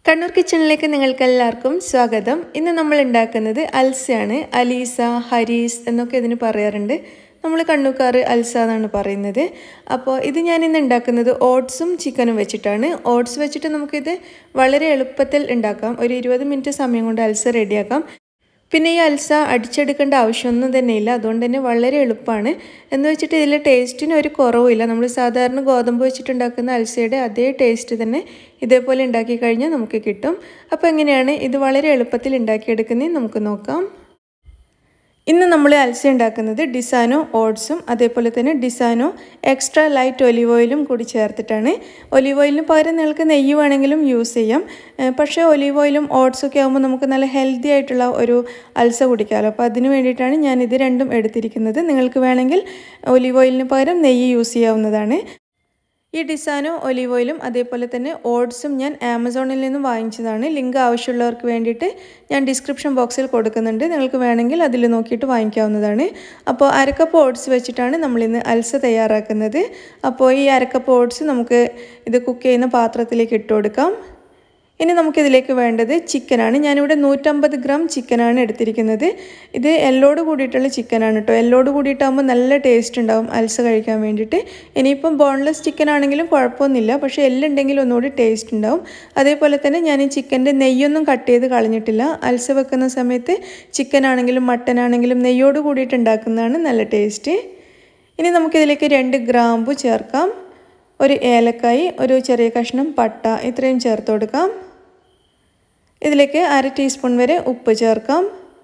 കണ്ണൂർ കിച്ചണിലേക്ക് നിങ്ങൾക്ക് എല്ലാവർക്കും സ്വാഗതം ഇന്ന് നമ്മൾ ഉണ്ടാക്കുന്നത് അൽസയാണ് അലീസ ഹരീസ് എന്നൊക്കെ ഇതിന് പറയാറുണ്ട് നമ്മൾ കണ്ണൂക്കാർ അൽസ എന്നാണ് പറയുന്നത് അപ്പോൾ ഇത് ഞാൻ ഇന്ന് ഉണ്ടാക്കുന്നത് ഓട്സും ചിക്കനും വെച്ചിട്ടാണ് ഓട്സ് വെച്ചിട്ട് നമുക്കിത് വളരെ എളുപ്പത്തിൽ ഉണ്ടാക്കാം ഒരു ഇരുപത് മിനിറ്റ് സമയം കൊണ്ട് അൽസ റെഡിയാക്കാം പിന്നെ ഈ അൽസ അടിച്ചെടുക്കേണ്ട ആവശ്യമൊന്നും തന്നെയില്ല അതുകൊണ്ട് തന്നെ വളരെ എളുപ്പമാണ് എന്ന് വെച്ചിട്ട് ഇതിൽ ടേസ്റ്റിന് ഒരു കുറവുമില്ല നമ്മൾ സാധാരണ ഗോതമ്പ് വെച്ചിട്ടുണ്ടാക്കുന്ന അൽസയുടെ അതേ ടേസ്റ്റ് തന്നെ ഇതേപോലെ ഉണ്ടാക്കി കഴിഞ്ഞാൽ നമുക്ക് കിട്ടും അപ്പോൾ എങ്ങനെയാണ് ഇത് വളരെ എളുപ്പത്തിൽ ഉണ്ടാക്കിയെടുക്കുന്നത് നമുക്ക് നോക്കാം ഇന്ന് നമ്മൾ അൽസ ഉണ്ടാക്കുന്നത് ഡിസാനോ ഓട്സും അതേപോലെ തന്നെ ഡിസാനോ എക്സ്ട്രാ ലൈറ്റ് ഒലിവ് ഓയിലും കൂടി ചേർത്തിട്ടാണ് ഒലിവ് ഓയിലിന് പകരം നിങ്ങൾക്ക് നെയ്യ് വേണമെങ്കിലും യൂസ് ചെയ്യാം പക്ഷേ ഒലിവ് ഓയിലും ഓട്സൊക്കെ ആകുമ്പോൾ നമുക്ക് നല്ല ഹെൽത്തി ആയിട്ടുള്ള ഒരു അൽസ കുടിക്കാമല്ലോ അപ്പോൾ അതിന് വേണ്ടിയിട്ടാണ് ഞാൻ ഇത് രണ്ടും എടുത്തിരിക്കുന്നത് നിങ്ങൾക്ക് വേണമെങ്കിൽ ഒലിവ് ഓയിലിന് പകരം നെയ്യ് യൂസ് ചെയ്യാവുന്നതാണ് ഈ ഡിസാനോ ഒലീവ് ഓയിലും അതേപോലെ തന്നെ ഓട്സും ഞാൻ ആമസോണിൽ നിന്നും വാങ്ങിച്ചതാണ് ലിങ്ക് ആവശ്യമുള്ളവർക്ക് വേണ്ടിയിട്ട് ഞാൻ ഡിസ്ക്രിപ്ഷൻ ബോക്സിൽ കൊടുക്കുന്നുണ്ട് നിങ്ങൾക്ക് വേണമെങ്കിൽ അതിൽ നോക്കിയിട്ട് വാങ്ങിക്കാവുന്നതാണ് അപ്പോൾ അരക്കപ്പ് ഓട്സ് വെച്ചിട്ടാണ് നമ്മളിന്ന് അൽസ തയ്യാറാക്കുന്നത് അപ്പോൾ ഈ അരക്കപ്പ് ഓട്സ് നമുക്ക് ഇത് കുക്ക് ചെയ്യുന്ന പാത്രത്തിലേക്ക് ഇട്ട് കൊടുക്കാം ഇനി നമുക്കിതിലേക്ക് വേണ്ടത് ചിക്കനാണ് ഞാനിവിടെ നൂറ്റമ്പത് ഗ്രാം ചിക്കനാണ് എടുത്തിരിക്കുന്നത് ഇത് എല്ലോട് കൂടിയിട്ടുള്ള ചിക്കനാണ് കേട്ടോ എല്ലോട് കൂടിയിട്ടാകുമ്പോൾ നല്ല ടേസ്റ്റ് ഉണ്ടാവും അൽസ കഴിക്കാൻ വേണ്ടിയിട്ട് ഇനിയിപ്പം ബോൺലെസ് ചിക്കൻ ആണെങ്കിലും കുഴപ്പമൊന്നുമില്ല പക്ഷേ എല്ലുണ്ടെങ്കിൽ ഒന്നുകൂടി ടേസ്റ്റ് ഉണ്ടാവും അതേപോലെ തന്നെ ഞാൻ ഈ ചിക്കൻ്റെ നെയ്യൊന്നും കട്ട് ചെയ്ത് കളഞ്ഞിട്ടില്ല അൽസ വെക്കുന്ന സമയത്ത് ചിക്കൻ ആണെങ്കിലും മട്ടൻ ആണെങ്കിലും നെയ്യോട് കൂടിയിട്ട് ഉണ്ടാക്കുന്നതാണ് നല്ല ടേസ്റ്റ് ഇനി നമുക്കിതിലേക്ക് രണ്ട് ഗ്രാമ്പു ചേർക്കാം ഒരു ഏലക്കായി ഒരു ചെറിയ കഷ്ണം പട്ട ഇത്രയും ചേർത്ത് കൊടുക്കാം ഇതിലേക്ക് അര ടീസ്പൂൺ വരെ ഉപ്പ് ചേർക്കാം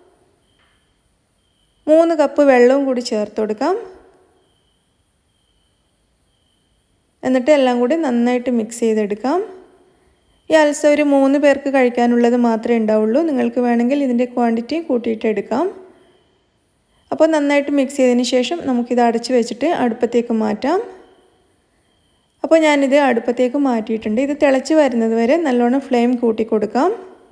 മൂന്ന് കപ്പ് വെള്ളവും കൂടി ചേർത്ത് കൊടുക്കാം എന്നിട്ട് എല്ലാം കൂടി നന്നായിട്ട് മിക്സ് ചെയ്തെടുക്കാം ഈ അൽസ ഒരു മൂന്ന് പേർക്ക് കഴിക്കാനുള്ളത് മാത്രമേ ഉണ്ടാവുള്ളൂ നിങ്ങൾക്ക് വേണമെങ്കിൽ ഇതിൻ്റെ ക്വാണ്ടിറ്റി കൂട്ടിയിട്ട് എടുക്കാം അപ്പോൾ നന്നായിട്ട് മിക്സ് ചെയ്തതിന് ശേഷം നമുക്കിത് അടച്ച് വെച്ചിട്ട് അടുപ്പത്തേക്ക് മാറ്റാം അപ്പോൾ ഞാനിത് അടുപ്പത്തേക്ക് മാറ്റിയിട്ടുണ്ട് ഇത് തിളച്ച് വരുന്നത് വരെ നല്ലോണം ഫ്ലെയിം കൂട്ടി കൊടുക്കാം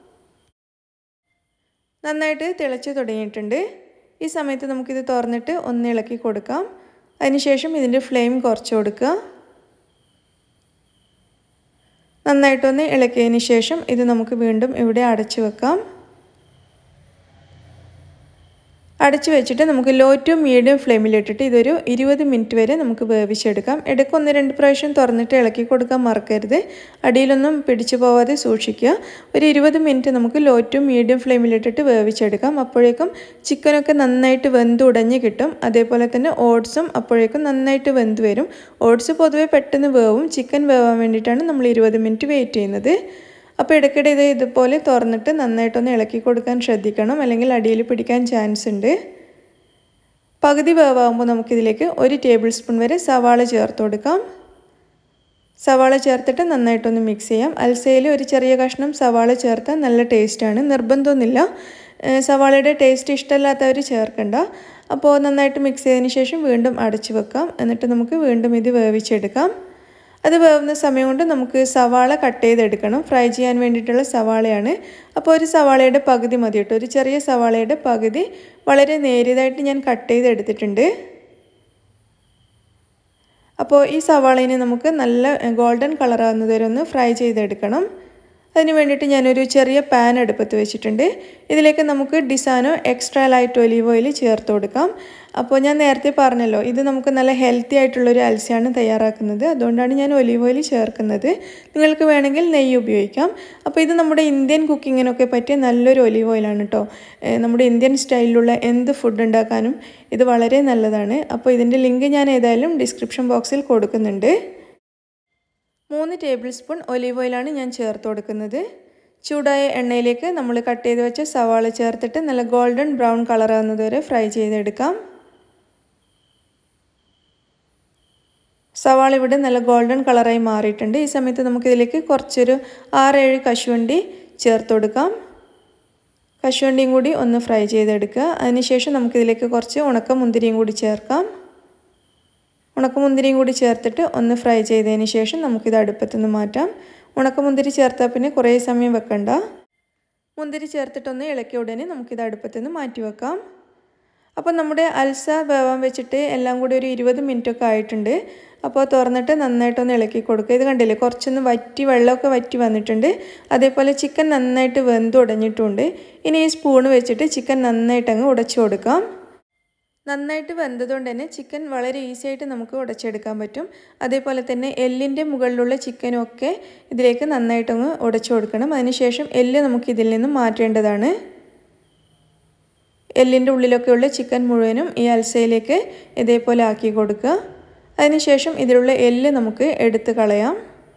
നന്നായിട്ട് തിളച്ച് തുടങ്ങിയിട്ടുണ്ട് ഈ സമയത്ത് നമുക്കിത് തുറന്നിട്ട് ഒന്ന് ഇളക്കി കൊടുക്കാം അതിനുശേഷം ഇതിൻ്റെ ഫ്ലെയിം കുറച്ച് കൊടുക്കുക നന്നായിട്ടൊന്ന് ഇളക്കിയതിന് ശേഷം ഇത് നമുക്ക് വീണ്ടും ഇവിടെ അടച്ചു വെക്കാം അടച്ചു വെച്ചിട്ട് നമുക്ക് ലോ ടു മീഡിയം ഫ്ലെയിമിലിട്ടിട്ട് ഇതൊരു ഇരുപത് മിനിറ്റ് വരെ നമുക്ക് വേവിച്ചെടുക്കാം ഇടയ്ക്ക് ഒന്ന് രണ്ട് പ്രാവശ്യം തുറന്നിട്ട് ഇളക്കി കൊടുക്കാൻ മറക്കരുത് അടിയിലൊന്നും പിടിച്ചു പോവാതെ സൂക്ഷിക്കുക ഒരു ഇരുപത് മിനിറ്റ് നമുക്ക് ലോ ടു മീഡിയം ഫ്ലെയിമിലിട്ടിട്ട് വേവിച്ചെടുക്കാം അപ്പോഴേക്കും ചിക്കനൊക്കെ നന്നായിട്ട് വെന്ത് ഉടഞ്ഞ് കിട്ടും അതേപോലെ തന്നെ ഓട്സും അപ്പോഴേക്കും നന്നായിട്ട് വെന്ത് വരും ഓട്സ് പൊതുവെ പെട്ടെന്ന് വേവും ചിക്കൻ വേവാൻ വേണ്ടിയിട്ടാണ് നമ്മൾ ഇരുപത് മിനിറ്റ് വെയിറ്റ് ചെയ്യുന്നത് അപ്പോൾ ഇടയ്ക്കിടെ ഇത് ഇതുപോലെ തുറന്നിട്ട് നന്നായിട്ടൊന്ന് ഇളക്കി കൊടുക്കാൻ ശ്രദ്ധിക്കണം അല്ലെങ്കിൽ അടിയിൽ പിടിക്കാൻ ചാൻസ് ഉണ്ട് പകുതി വേവാകുമ്പോൾ നമുക്കിതിലേക്ക് ഒരു ടേബിൾ സ്പൂൺ വരെ സവാള ചേർത്ത് കൊടുക്കാം സവാള ചേർത്തിട്ട് നന്നായിട്ടൊന്ന് മിക്സ് ചെയ്യാം അൽസയിൽ ഒരു ചെറിയ കഷ്ണം സവാള ചേർത്താൽ നല്ല ടേസ്റ്റാണ് നിർബന്ധമൊന്നുമില്ല സവാളയുടെ ടേസ്റ്റ് ഇഷ്ടമല്ലാത്തവർ ചേർക്കണ്ട അപ്പോൾ നന്നായിട്ട് മിക്സ് ചെയ്തതിന് ശേഷം വീണ്ടും അടച്ചു വെക്കാം എന്നിട്ട് നമുക്ക് വീണ്ടും ഇത് വേവിച്ചെടുക്കാം അത് വേവുന്ന സമയം കൊണ്ട് നമുക്ക് സവാള കട്ട് ചെയ്തെടുക്കണം ഫ്രൈ ചെയ്യാൻ വേണ്ടിയിട്ടുള്ള സവാളയാണ് അപ്പോൾ ഒരു സവാളയുടെ പകുതി മതി കേട്ടോ ഒരു ചെറിയ സവാളയുടെ പകുതി വളരെ നേരിയതായിട്ട് ഞാൻ കട്ട് ചെയ്തെടുത്തിട്ടുണ്ട് അപ്പോൾ ഈ സവാളയിനെ നമുക്ക് നല്ല ഗോൾഡൻ കളറാകുന്നത് വരെ ഒന്ന് ഫ്രൈ ചെയ്തെടുക്കണം അതിന് വേണ്ടിയിട്ട് ഞാനൊരു ചെറിയ പാൻ അടുപ്പത്ത് വെച്ചിട്ടുണ്ട് ഇതിലേക്ക് നമുക്ക് Disano extra light olive oil ചേർത്ത് കൊടുക്കാം അപ്പോൾ ഞാൻ നേരത്തെ പറഞ്ഞല്ലോ ഇത് നമുക്ക് നല്ല ഹെൽത്തി ആയിട്ടുള്ളൊരു അൽസയാണ് തയ്യാറാക്കുന്നത് അതുകൊണ്ടാണ് ഞാൻ ഒലീവ് ഓയിൽ ചേർക്കുന്നത് നിങ്ങൾക്ക് വേണമെങ്കിൽ നെയ്യ് ഉപയോഗിക്കാം അപ്പോൾ ഇത് നമ്മുടെ ഇന്ത്യൻ കുക്കിങ്ങിനൊക്കെ പറ്റിയ നല്ലൊരു ഒലീവ് ഓയിലാണ് കേട്ടോ നമ്മുടെ ഇന്ത്യൻ സ്റ്റൈലിലുള്ള എന്ത് ഫുഡ് ഉണ്ടാക്കാനും ഇത് വളരെ നല്ലതാണ് അപ്പോൾ ഇതിൻ്റെ ലിങ്ക് ഞാൻ ഏതായാലും ഡിസ്ക്രിപ്ഷൻ ബോക്സിൽ കൊടുക്കുന്നുണ്ട് മൂന്ന് ടേബിൾ സ്പൂൺ ഒലീവ് ഓയിലാണ് ഞാൻ ചേർത്ത് കൊടുക്കുന്നത് ചൂടായ എണ്ണയിലേക്ക് നമ്മൾ കട്ട് ചെയ്ത് വെച്ച സവാള ചേർത്തിട്ട് നല്ല ഗോൾഡൻ ബ്രൗൺ കളറാകുന്നത് വരെ ഫ്രൈ ചെയ്തെടുക്കാം സവാള ഇവിടെ നല്ല ഗോൾഡൻ കളറായി മാറിയിട്ടുണ്ട് ഈ സമയത്ത് നമുക്കിതിലേക്ക് കുറച്ചൊരു ആറേഴ് കശുവണ്ടി ചേർത്ത് കൊടുക്കാം കശുവണ്ടിയും കൂടി ഒന്ന് ഫ്രൈ ചെയ്തെടുക്കുക അതിനുശേഷം നമുക്കിതിലേക്ക് കുറച്ച് ഉണക്ക മുന്തിരിയും കൂടി ചേർക്കാം ഉണക്കമുന്തിരിയും കൂടി ചേർത്തിട്ട് ഒന്ന് ഫ്രൈ ചെയ്തതിന് ശേഷം നമുക്കിത് അടുപ്പത്തു നിന്ന് മാറ്റാം ഉണക്കമുന്തിരി ചേർത്താൽ പിന്നെ കുറേ സമയം വെക്കണ്ട മുന്തിരി ചേർത്തിട്ടൊന്ന് ഇളക്കിയ ഉടനെ നമുക്കിത് അടുപ്പത്തു നിന്ന് മാറ്റി വെക്കാം അപ്പോൾ നമ്മുടെ അൽസ വേവാൻ വെച്ചിട്ട് എല്ലാം കൂടി ഒരു ഇരുപത് മിനിറ്റൊക്കെ ആയിട്ടുണ്ട് അപ്പോൾ തുറന്നിട്ട് നന്നായിട്ടൊന്ന് ഇളക്കി കൊടുക്കുക ഇത് കണ്ടില്ലേ കുറച്ചൊന്ന് വറ്റി വെള്ളമൊക്കെ വറ്റി വന്നിട്ടുണ്ട് അതേപോലെ ചിക്കൻ നന്നായിട്ട് വെന്ത് ഉടഞ്ഞിട്ടുണ്ട് ഇനി ഈ സ്പൂൺ വെച്ചിട്ട് ചിക്കൻ നന്നായിട്ട് അങ്ങ് ഉടച്ചു കൊടുക്കാം നന്നായിട്ട് വെന്തതുകൊണ്ട് തന്നെ ചിക്കൻ വളരെ ഈസി ആയിട്ട് നമുക്ക് ഉടച്ചെടുക്കാൻ പറ്റും അതേപോലെ തന്നെ എല്ലിൻ്റെ മുകളിലുള്ള ചിക്കനും ഒക്കെ ഇതിലേക്ക് നന്നായിട്ടങ്ങ് ഉടച്ചു കൊടുക്കണം അതിനുശേഷം എല്ല് നമുക്ക് ഇതിൽ നിന്നും മാറ്റേണ്ടതാണ് എല്ലിൻ്റെ ഉള്ളിലൊക്കെയുള്ള ചിക്കൻ മുഴുവനും ഈ അൽസയിലേക്ക് ഇതേപോലെ ആക്കി കൊടുക്കുക അതിനുശേഷം ഇതിലുള്ള എല്ല് നമുക്ക് എടുത്ത് കളയാം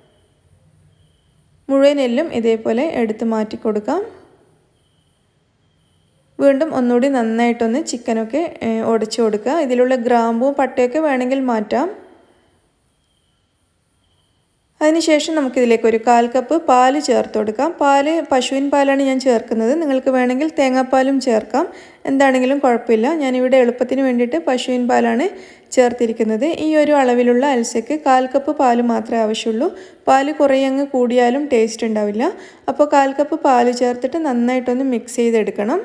മുഴുവൻ എല്ലും ഇതേപോലെ എടുത്ത് മാറ്റി കൊടുക്കാം വീണ്ടും ഒന്നുകൂടി നന്നായിട്ടൊന്ന് ചിക്കനൊക്കെ ഉടച്ചു കൊടുക്കുക ഇതിലുള്ള ഗ്രാമ്പും പട്ടയൊക്കെ വേണമെങ്കിൽ മാറ്റാം അതിനുശേഷം നമുക്കിതിലേക്ക് ഒരു കാൽ കപ്പ് പാല് ചേർത്ത് കൊടുക്കാം പാല് പശുവിൻ പാലാണ് ഞാൻ ചേർക്കുന്നത് നിങ്ങൾക്ക് വേണമെങ്കിൽ തേങ്ങാപ്പാലും ചേർക്കാം എന്താണെങ്കിലും കുഴപ്പമില്ല ഞാനിവിടെ എളുപ്പത്തിന് വേണ്ടിയിട്ട് പശുവിൻ പാലാണ് ചേർത്തിരിക്കുന്നത് ഈ ഒരു അളവിലുള്ള അൽസയ്ക്ക് കാൽ കപ്പ് പാല് മാത്രമേ ആവശ്യമുള്ളൂ പാല് കുറേ അങ്ങ് കൂടിയാലും ടേസ്റ്റ് ഉണ്ടാവില്ല അപ്പോൾ കാൽ കപ്പ് പാല് ചേർത്തിട്ട് നന്നായിട്ടൊന്ന് മിക്സ് ചെയ്തെടുക്കണം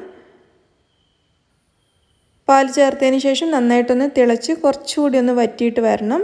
പാൽ ചേർത്തതിന് ശേഷം നന്നായിട്ടൊന്ന് തിളച്ച് കുറച്ചുകൂടി ഒന്ന് വറ്റിയിട്ട് വരണം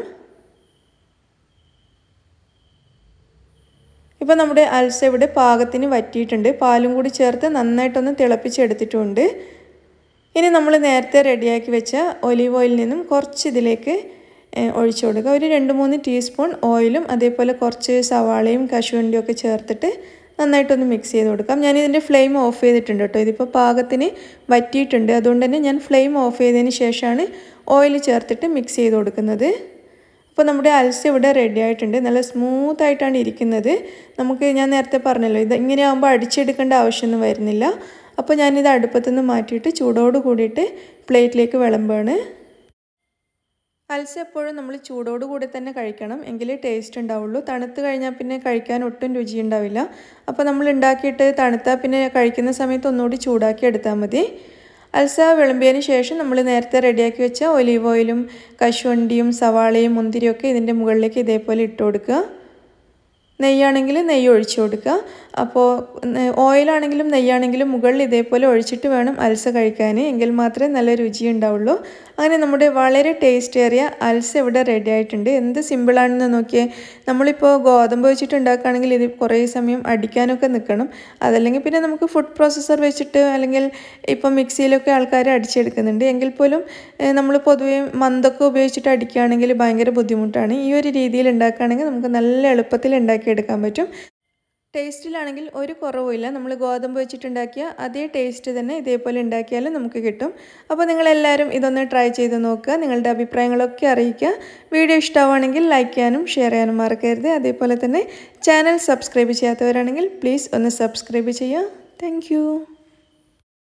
ഇപ്പോൾ നമ്മുടെ അൽസ ഇവിടെ പാകത്തിന് വറ്റിയിട്ടുണ്ട് പാലും കൂടി ചേർത്ത് നന്നായിട്ടൊന്ന് തിളപ്പിച്ചെടുത്തിട്ടുണ്ട് ഇനി നമ്മൾ നേരത്തെ റെഡിയാക്കി വെച്ച ഒലീവ് ഓയിലിൽ നിന്നും കുറച്ച് ഇതിലേക്ക് ഒഴിച്ചു കൊടുക്കുക ഒരു രണ്ട് മൂന്ന് ടീസ്പൂൺ ഓയിലും അതേപോലെ കുറച്ച് സവാളയും കശുവണ്ടിയും ഒക്കെ ചേർത്തിട്ട് നന്നായിട്ടൊന്ന് മിക്സ് ചെയ്ത് കൊടുക്കാം ഞാനിതിൻ്റെ ഫ്ലെയിം ഓഫ് ചെയ്തിട്ടുണ്ട് കേട്ടോ ഇതിപ്പോൾ പാകത്തിന് വറ്റിയിട്ടുണ്ട് അതുകൊണ്ട് തന്നെ ഞാൻ ഫ്ലെയിം ഓഫ് ചെയ്തതിന് ശേഷമാണ് ഓയിൽ ചേർത്തിട്ട് മിക്സ് ചെയ്ത് കൊടുക്കുന്നത് അപ്പോൾ നമ്മുടെ അൽസ ഇവിടെ റെഡി ആയിട്ടുണ്ട് നല്ല സ്മൂത്ത് ആയിട്ടാണ് ഇരിക്കുന്നത് നമുക്ക് ഞാൻ നേരത്തെ പറഞ്ഞല്ലോ ഇത് ഇങ്ങനെ ആകുമ്പോൾ അടിച്ചെടുക്കേണ്ട ആവശ്യമൊന്നും വരുന്നില്ല അപ്പോൾ ഞാനിത് അടുപ്പത്തു നിന്ന് മാറ്റിയിട്ട് ചൂടോട് കൂടിയിട്ട് പ്ലേറ്റിലേക്ക് വിളമ്പാണ് അൽസ എപ്പോഴും നമ്മൾ ചൂടോട് കൂടി തന്നെ കഴിക്കണം എങ്കിലേ ടേസ്റ്റ് ഉണ്ടാവുള്ളൂ തണുത്ത് കഴിഞ്ഞാൽ പിന്നെ കഴിക്കാൻ ഒട്ടും രുചി ഉണ്ടാവില്ല അപ്പോൾ നമ്മൾ ഉണ്ടാക്കിയിട്ട് തണുത്താൽ പിന്നെ കഴിക്കുന്ന സമയത്ത് ഒന്നുകൂടി ചൂടാക്കി എടുത്താൽ മതി അൽസ വിളമ്പിയതിന് ശേഷം നമ്മൾ നേരത്തെ റെഡിയാക്കി വെച്ച ഒലീവ് ഓയിലും കശുവണ്ടിയും സവാളയും മുന്തിരിയൊക്കെ ഇതിൻ്റെ മുകളിലേക്ക് ഇതേപോലെ ഇട്ട് കൊടുക്കുക നെയ്യാണെങ്കിൽ നെയ്യ് ഒഴിച്ചു കൊടുക്കുക അപ്പോൾ ഓയിലാണെങ്കിലും നെയ്യാണെങ്കിലും മുകളിൽ ഇതേപോലെ ഒഴിച്ചിട്ട് വേണം അൽസ കഴിക്കാൻ എങ്കിൽ മാത്രമേ നല്ല രുചി ഉണ്ടാവുള്ളൂ അങ്ങനെ നമ്മുടെ വളരെ ടേസ്റ്റ് ഏറിയ അൽസ ഇവിടെ റെഡി ആയിട്ടുണ്ട് എന്ത് സിമ്പിളാണെന്ന് നോക്കിയേ നമ്മളിപ്പോൾ ഗോതമ്പ് വെച്ചിട്ട് ഉണ്ടാക്കുകയാണെങ്കിൽ ഇത് കുറേ സമയം അടിക്കാനൊക്കെ നിൽക്കണം അതല്ലെങ്കിൽ പിന്നെ നമുക്ക് ഫുഡ് പ്രോസസ്സർ വെച്ചിട്ട് അല്ലെങ്കിൽ ഇപ്പം മിക്സിയിലൊക്കെ ആൾക്കാർ അടിച്ചെടുക്കുന്നുണ്ട് എങ്കിൽ പോലും നമ്മൾ പൊതുവേ മന്തൊക്കെ ഉപയോഗിച്ചിട്ട് അടിക്കുകയാണെങ്കിൽ ഭയങ്കര ബുദ്ധിമുട്ടാണ് ഈ ഒരു രീതിയിൽ ഉണ്ടാക്കുകയാണെങ്കിൽ നമുക്ക് നല്ല എളുപ്പത്തിൽ ഉണ്ടാക്കിയെടുക്കാൻ പറ്റും ടേസ്റ്റിലാണെങ്കിൽ ഒരു കുറവുമില്ല നമ്മൾ ഗോതമ്പ് വെച്ചിട്ടുണ്ടാക്കിയ അതേ ടേസ്റ്റ് തന്നെ ഇതേപോലെ ഉണ്ടാക്കിയാലും നമുക്ക് കിട്ടും അപ്പോൾ നിങ്ങളെല്ലാവരും ഇതൊന്ന് ട്രൈ ചെയ്ത് നോക്കുക നിങ്ങളുടെ അഭിപ്രായങ്ങളൊക്കെ അറിയിക്കുക വീഡിയോ ഇഷ്ടമാണെങ്കിൽ ലൈക്ക് ചെയ്യാനും ഷെയർ ചെയ്യാനും മറക്കരുത് അതേപോലെ തന്നെ ചാനൽ സബ്സ്ക്രൈബ് ചെയ്യാത്തവരാണെങ്കിൽ പ്ലീസ് ഒന്ന് സബ്സ്ക്രൈബ് ചെയ്യുക താങ്ക്